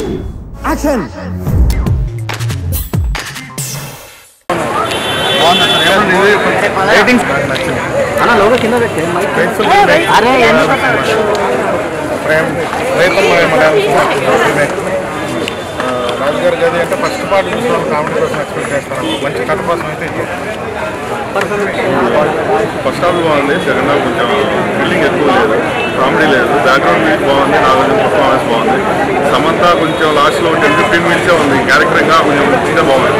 Action ratings అన్న లోగా కింద పెట్టే మైక్ అరే ఎందుకు ప్రేమ్ రేపల్ రాజుగారి గది అంటే ఫస్ట్ పార్ట్ చూసిన కామెడీ కోసం ఎక్స్పెక్ట్ చేస్తాను మంచి కథ కోసం అయితే ఇది. ఫస్ట్ హాఫ్ బాగుంది సెకండ్ హాఫ్ కొంచెం ఫీలింగ్ ఎక్కువ లేదు కామెడీ లేదు బ్యాక్గ్రౌండ్ మ్యూజిక్ బాగుంది నాగార్జున పర్ఫార్మెన్స్ బాగుంది సమంత కొంచెం లాస్ట్లో టెన్ ఫిఫ్టీన్ మినిట్సే ఉంది క్యారెక్టర్ ఇంకా కొంచెం మంచిగా బాగుంది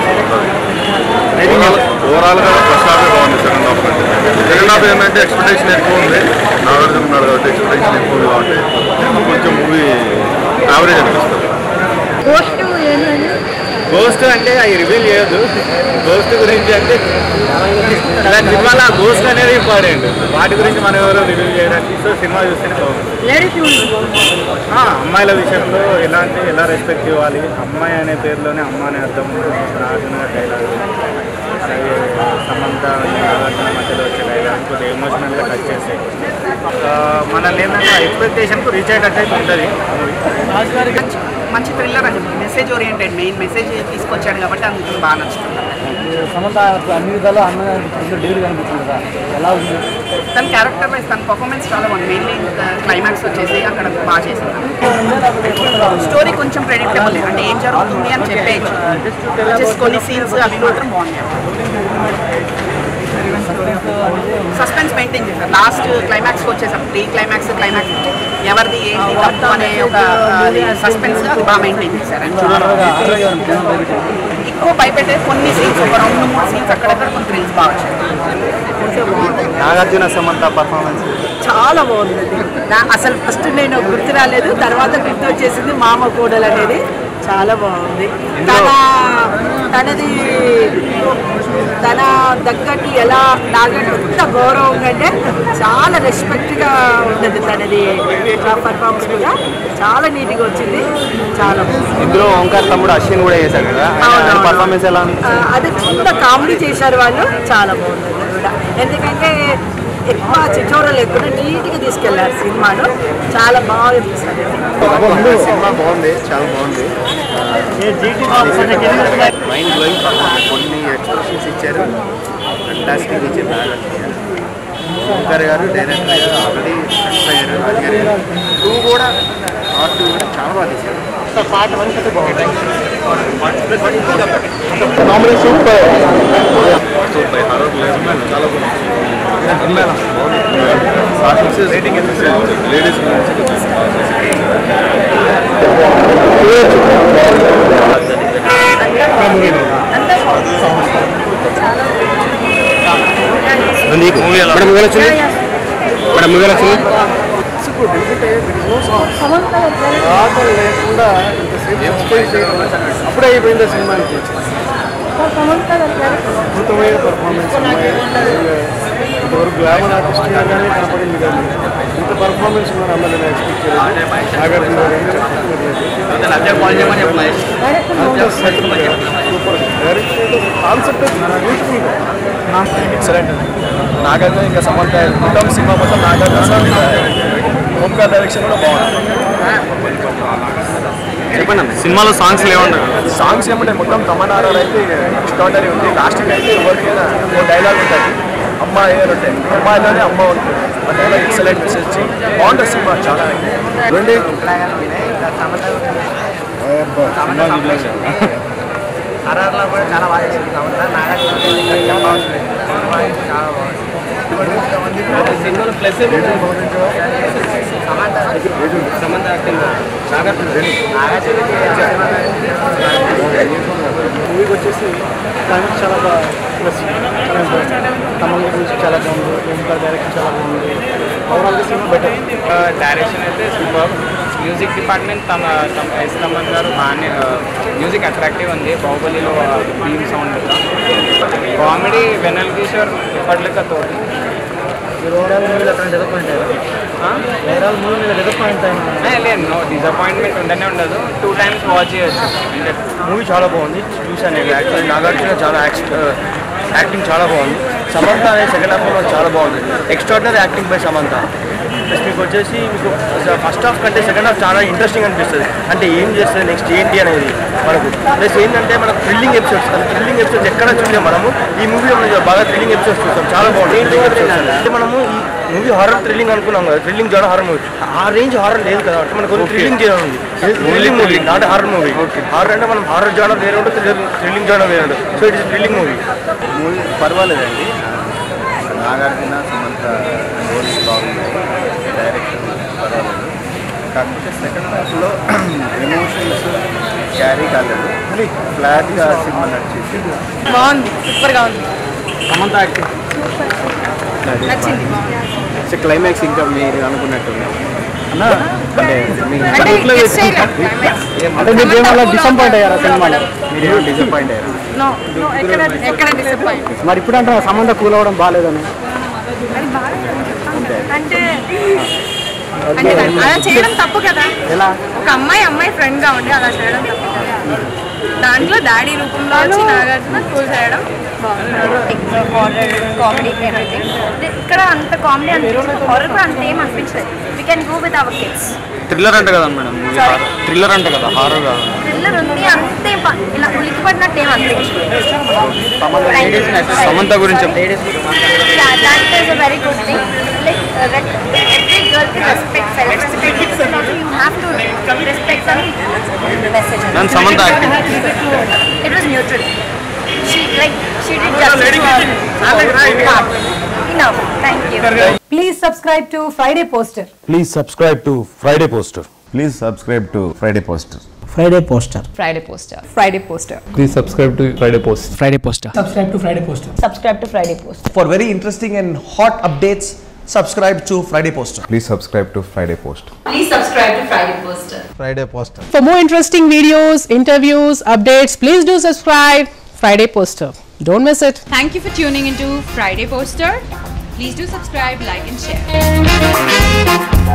ఓవరాల్ గా ఫస్ట్ హాఫ్ బాగుంది సెకండ్ హాఫ్ కంటే సెకండ్ హాఫ్ ఏంటంటే ఎక్స్పెక్టేషన్ ఎక్కువ ఉంది నాగార్జున ఉన్నాడు కాబట్టి ఎక్స్పెక్టేషన్ ఎక్కువ ఉంది కాబట్టి కొంచెం మూవీ యావరేజ్ అనిపిస్తుంది పోస్ట్ ఏంటంటే గోస్ట్ అంటే అవి రివీల్ చేయొద్దు గోస్ట్ గురించి అంటే అలాంటి సినిమాలో గోస్ట్ అనేది ఇంపార్టెంట్ వాటి గురించి మనం ఎవరు రివీల్ చేయడానికి సో సినిమా చూస్తేనే బాగుంది లేడీస్ ఆ, అమ్మాయిల విషయంలో ఎలాంటి ఎలా రెస్పెక్ట్ ఇవ్వాలి అమ్మాయి అనే పేరులోనే అమ్మ అనే అర్థం నాగార్జున డైలాగ్ అలాగే సమంత నాగార్జున మధ్యలో వచ్చే డైలాగ్ కొద్దిగా ఎమోషనల్గా టచ్ చేస్తాయి ఆ, మనల్ని ఏంటంటే ఎక్స్పెక్టేషన్కు రీచ్ అయ్యేటట్టు అయితే ఉంటుంది మంచి మంచి థ్రిల్లర్ అండి మెసేజ్ ఓరియంటెడ్ మెయిన్ మెసేజ్ తీసుకొచ్చాడు కాబట్టి అందుకు బాగా నచ్చుతుంది సమంత అన్ని విధాలు అన్న డీల్ కనిపిస్తుంది కదా ఎలా ఉంది తన క్యారెక్టర్ వైజ్ తన పర్ఫార్మెన్స్ చాలా బాగుంది మెయిన్లీ క్లైమాక్స్ వచ్చేసి అక్కడ బాగా చేసింది స్టోరీ కొంచెం ప్రెడిక్టబుల్ అంటే ఏం జరుగుతుంది అని చెప్పేయచ్చు జస్ట్ కొన్ని సీన్స్ అవి మాత్రం బాగున్నాయి సస్పెన్స్ మెయింటైన్ చేశారు లాస్ట్ క్లైమాక్స్కి వచ్చేసాం ప్రీ క్లైమాక్స్ క్లైమాక్స్ ఎవరిది ఏంటి తప్పు అనే ఒక సస్పెన్స్ అది బాగా మెయింటైన్ చేశారు ఎక్కువ భయపెట్టే కొన్ని సీన్స్ ఒక రెండు మూడు సీన్స్ అక్కడక్కడ కొన్ని థ్రిల్స్ బాగా వచ్చాయి నాగార్జున సమంత పర్ఫార్మెన్స్ చాలా బాగుంది నా- అసలు ఫస్ట్ నేను గుర్తు రాలేదు తర్వాత గుర్తు వచ్చేసింది మామ కోడలు అనేది చాలా బాగుంది తన తనది తన దగ్గరికి ఎలా నాగంటే ఎంత గౌరవంగా అంటే చాలా రెస్పెక్ట్గా ఉన్నది తనది పర్ఫార్మెన్స్ కూడా చాలా నీట్గా వచ్చింది చాలా బాగుంది ఇందులో ఓంకార్ తమ్ముడు అశ్విన్ కూడా చేశారు కదా అవునవును. పర్ఫార్మెన్స్ ఎలా ఉంది ఆ, అది చిన్న కామెడీ చేశారు వాళ్ళు చాలా బాగుంది అది కూడా ఎందుకంటే ఎక్కువ చిచోర లేకుండా నీట్గా తీసుకెళ్లారు సినిమాను చాలా బాగా అనిపిస్తుంది సినిమా బాగుంది చాలా బాగుంది మైండ్ బ్లోయింగ్ కొన్ని ఎక్స్ప్రెషన్స్ ఇచ్చారు ఫంటాస్టిక్ ఇచ్చారు నాగార్జున ఓంకార్ గారు డైరెక్టర్ గారు ఆల్రెడీ సక్సెస్ అయ్యారు రాజుగారు గారు టూ కూడా పార్ట్ టూ కూడా చాలా బాగా తీశారు పార్ట్ వన్ అయితే బాగుంది కామెడీ సూపర్ సూపర్ హర్రర్ లేదు చాలా బాగుంది రేటింగ్ లేడీస్ మేడం మూవీ వచ్చింది మేడం మూవీ వచ్చింది ఆటలు లేకుండా అప్పుడే అయిపోయింది సినిమాకి అద్భుతమైన పర్ఫార్మెన్స్ ఇంతవరకు గ్లామర్ ఆర్టిస్ట్ కానీ కనపడింది కానీ ఇంత పర్ఫార్మెన్స్ కూడా అమ్మని నేను ఎక్స్పెక్ట్ చేయలేదు నాగార్జున గారు ఏం super direct concept beautiful excellent Nagarjuna ఇంకా సమంత మొత్తం సినిమా మొత్తం నాగార్జున ఓంకార్ డైరెక్షన్ కూడా బాగుంది చెప్పండి సినిమాలో సాంగ్స్ లేవుండవు సాంగ్స్ ఏమంటే మొత్తం తమనారాలు అయితే ఎక్స్ట్రాడనరీ ఉంది లాస్ట్ అయితే ఎవరికైనా ఓ డైలాగ్ ఉంటుంది అమ్మ ఏదో ఉంటాయి అమ్మాయిలోనే అమ్మ ఉంటుంది ఆ డైలాగ్ ఎక్సలెంట్ మెసేజ్ బాగుంటుంది సినిమా చాలా రండి హర్రర్లో కూడా చాలా బాగా చేసింది సమంత నాగార్జున బాగుంది చాలా బాగుంది సమంత యాక్టింగ్ మూవీకి వచ్చేసి క్లైమాక్స్ చాలా బాగా ప్లస్ చాలా బాగుంది తమిళ గురించి చాలా బాగుంది ఓంకార్ డైరెక్షన్ చాలా బాగుంది ఓవరాల్గా సినిమా బెటర్ డైరెక్షన్ అయితే super music department Thaman Thaman yes Thaman గారు బాగానే మ్యూజిక్ అట్రాక్టివ్ ఉంది బాహుబలిలో theme sound comedy Vennela Kishore ఇప్పటిలెక్క తోటి మీరు ఓవరాల్ మూవీలో అక్కడ డిసప్పాయింట్ అయ్యారు ఓవరాల్ మూవీ మీద డిసప్పాయింట్ అయినా ఏ, లేదు నో డిసప్పాయింట్మెంట్ ఉండనే ఉండదు టూ టైమ్స్ వాచ్ చేయొచ్చు అంటే మూవీ చాలా బాగుంది చూశాను నేను యాక్చువల్లీ నాగార్జున చాలా యాక్టింగ్ చాలా బాగుంది సమంత అనే సెకండ్ హాఫ్లో చాలా బాగుంది extraordinary acting by Samantha plus మీకు వచ్చేసి మీకు ఫస్ట్ హాఫ్ కంటే సెకండ్ హాఫ్ చాలా ఇంట్రెస్టింగ్ అనిపిస్తుంది అంటే ఏం చేస్తుంది నెక్స్ట్ ఏంటి అనేది మనకు ప్లస్ ఏంటంటే మనకు థ్రిల్లింగ్ ఎపిసోడ్స్ అది థ్రిల్లింగ్ ఎపిసోడ్స్ ఎక్కడ చూసాం మనము ఈ మూవీలో మనం బాగా థ్రిల్లింగ్ ఎపిసోడ్స్ చూస్తాం చాలా బాగుంటుంది థ్రిల్లింగ్ ఎపిసోడ్స్ అంటే మనము ఈ మూవీ హారర్ థ్రిల్లింగ్ అనుకున్నాం కదా థ్రిల్లింగ్ జాన్ హారర్ మూవీ ఆ రేంజ్ హారర్ లేదు కదా అంటే మనకు థ్రిల్లింగ్ చేయడం ఉంది thrilling movie not horror movie horror అంటే మనం హారర్ జానర్ వేరే ఉంటుంది థ్రిల్లింగ్ జానర్ వేరే ఉంటుంది so it is thrilling movie movie పర్వాలేదండి నాగార్జున సమంత రోల్స్ బాగున్నాయి డైరెక్షన్ పర్వాలేదు కాకపోతే సెకండ్ హాఫ్లో ఎమోషన్స్ క్యారీ కాలేదు ఫ్లాట్గా సినిమా నడిచేసి బాగుంది సూపర్గా ఉంది సమంత యాక్టింగ్ నచ్చింది బాగుంది సో క్లైమాక్స్ ఇంకా మీరు అనుకున్నట్టుంది అన్న అంటే మీకు అంటే guess చేయలేం climax. అంటే మీరు ఏమన్నా డిసప్పాయింట్ అయ్యారా సినిమాలో మీరు డిసప్పాయింట్ అయ్యారా No, no, ఎక్కడ ఎక్కడ డిసప్పాయింట్ మరి ఇప్పుడు అంటే సంబంధ కూలవడం బాగాలేదని అది బాగా అంటే అంటే అలా చేయడం తప్పు కదా ఎలా ఒక అమ్మాయి అమ్మాయి ఫ్రెండ్ గా ఉండి అలా చేయడం తప్పు కదా దాంట్లో డాడీ రూపంలో వచ్చి నాగార్జున కూల్ చేయడం హారర్ కామెడీ ఎవ్రీథింగ్ ఇక్కడ అంత కామెడీ అనిపించలేదు హారర్ కూడా అంత ఏం అనిపించలేదు we can go with our kids thriller అంట కదా మేడం థ్రిల్లర్ అంట కదా హారర్ కాదు థ్రిల్లర్ ఉంది అంతే ప- ఇలా ఉలికి పడినట్టు ఏం అనిపించలేదు సమంత గురించి that is a very good thing like every girl కి respect self respect you have to respect అని message Ma'am, Samantha acting. It was neutral she like she did justice enough thank you Please subscribe to Friday Poster. Please subscribe to Friday Poster. Please subscribe to Friday Poster. Friday Poster. Friday poster. Friday poster. Please subscribe to Friday Post. Friday poster. Subscribe to Friday Poster. Subscribe to Friday poster. For very interesting and hot updates, subscribe to Friday poster. Please subscribe to Friday Post. Please subscribe to Friday poster. Friday Poster. For more interesting videos, interviews, updates, please do subscribe Friday Poster. Don't miss it. Thank you for tuning into Friday poster. Please do subscribe, like and share.